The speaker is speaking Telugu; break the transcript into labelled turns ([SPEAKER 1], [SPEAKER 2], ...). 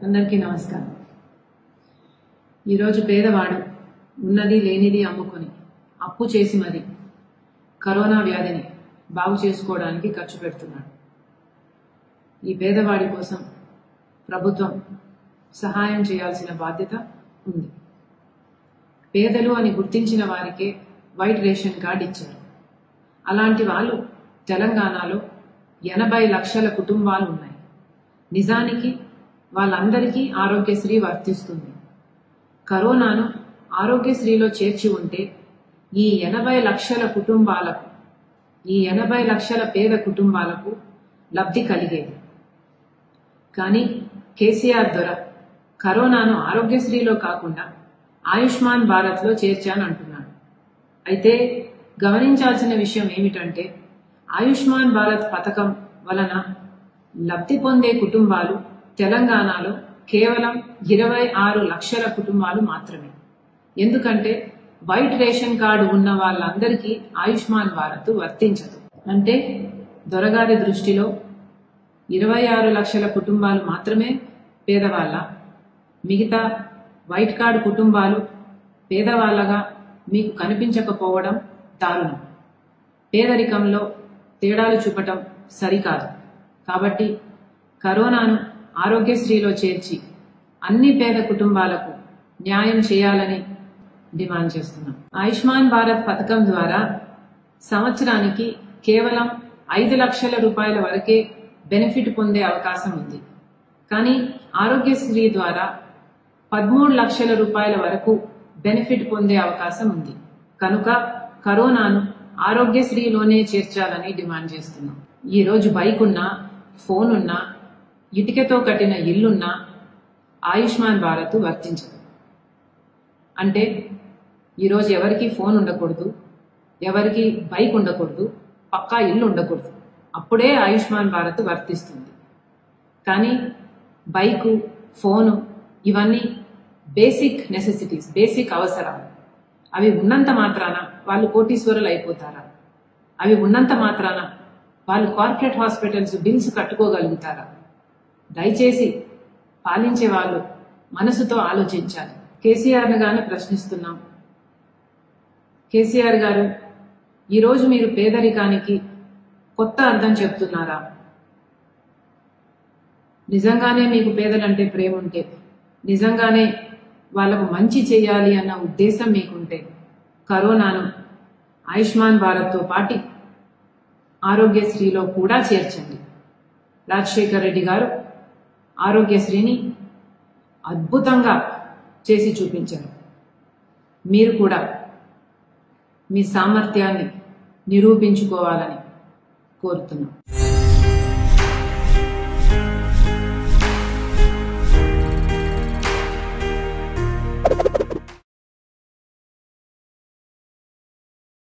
[SPEAKER 1] అందరికీ నమస్కారం ఈరోజు పేదవాడు ఉన్నది లేనిది అమ్ముకొని అప్పు చేసి మరి కరోనా వ్యాధిని బాగు చేసుకోవడానికి ఖర్చు పెడుతున్నాడు ఈ పేదవాడి కోసం ప్రభుత్వం సహాయం చేయాల్సిన బాధ్యత ఉంది పేదలు అని గుర్తించిన వారికే వైట్ రేషన్ కార్డు ఇచ్చారు అలాంటి వాళ్ళు తెలంగాణలో ఎనభై లక్షల కుటుంబాలు ఉన్నాయి నిజానికి వాళ్ళందరికీ ఆరోగ్యశ్రీ వర్తిస్తుంది కరోనాను ఆరోగ్యశ్రీలో చేర్చి ఉంటే ఈ ఎనభై లక్షల కుటుంబాలకు ఈ ఎనభై లక్షల పేద కుటుంబాలకు లబ్ధి కలిగేది కానీ కేసీఆర్ దొర కరోనాను ఆరోగ్యశ్రీలో కాకుండా ఆయుష్మాన్ భారత్లో చేర్చానంటున్నాడు అయితే గమనించాల్సిన విషయం ఏమిటంటే ఆయుష్మాన్ భారత్ పథకం వలన లబ్ధి పొందే కుటుంబాలు తెలంగాణలో కేవలం ఇరవై ఆరు లక్షల కుటుంబాలు మాత్రమే ఎందుకంటే వైట్ రేషన్ కార్డు ఉన్న వాళ్ళందరికీ ఆయుష్మాన్ భారత్ వర్తించదు అంటే దొరగారి దృష్టిలో ఇరవై ఆరు లక్షల కుటుంబాలు మాత్రమే పేదవాళ్ళ మిగతా వైట్ కార్డు కుటుంబాలు పేదవాళ్ళగా మీకు కనిపించకపోవడం దారుణం పేదరికంలో తేడాలు చూపటం సరికాదు కాబట్టి కరోనాను ఆరోగ్యశ్రీలో చేర్చి అన్ని పేద కుటుంబాలకు న్యాయం చేయాలని డిమాండ్ చేస్తున్నాం ఆయుష్మాన్ భారత్ పథకం ద్వారా సంవత్సరానికి కేవలం ఐదు లక్షల రూపాయల వరకే బెనిఫిట్ పొందే అవకాశం ఉంది కానీ ఆరోగ్యశ్రీ ద్వారా పదమూడు లక్షల రూపాయల వరకు బెనిఫిట్ పొందే అవకాశం ఉంది కనుక కరోనాను ఆరోగ్యశ్రీలోనే చేర్చాలని డిమాండ్ చేస్తున్నాం ఈ రోజు బైక్ ఉన్నా ఫోన్ ఉన్నా ఇటుకతో కట్టిన ఇల్లున్నా ఆయుష్మాన్ భారత్ వర్తించదు అంటే ఈరోజు ఎవరికి ఫోన్ ఉండకూడదు ఎవరికి బైక్ ఉండకూడదు పక్కా ఇల్లు ఉండకూడదు అప్పుడే ఆయుష్మాన్ భారత్ వర్తిస్తుంది కానీ బైకు ఫోను ఇవన్నీ బేసిక్ నెసెసిటీస్ బేసిక్ అవసరాలు అవి ఉన్నంత మాత్రాన వాళ్ళు కోటీశ్వరులు అయిపోతారా అవి ఉన్నంత మాత్రాన వాళ్ళు కార్పొరేట్ హాస్పిటల్స్ బిల్స్ కట్టుకోగలుగుతారా దయచేసి పాలించే వాళ్ళు మనసుతో ఆలోచించాలి కేసీఆర్ను గాని ప్రశ్నిస్తున్నాం కేసీఆర్ గారు ఈరోజు మీరు పేదరికానికి కొత్త అర్థం చెప్తున్నారా నిజంగానే మీకు పేదలంటే ప్రేమ ఉంటే నిజంగానే వాళ్ళకు మంచి చేయాలి అన్న ఉద్దేశం మీకుంటే కరోనాను ఆయుష్మాన్ భారత్తో పాటి ఆరోగ్యశ్రీలో కూడా చేర్చండి రాజశేఖర్ రెడ్డి గారు ఆరోగ్యశ్రీని అద్భుతంగా చేసి చూపించారు మీరు కూడా మీ సామర్థ్యాన్ని నిరూపించుకోవాలని కోరుతున్నాం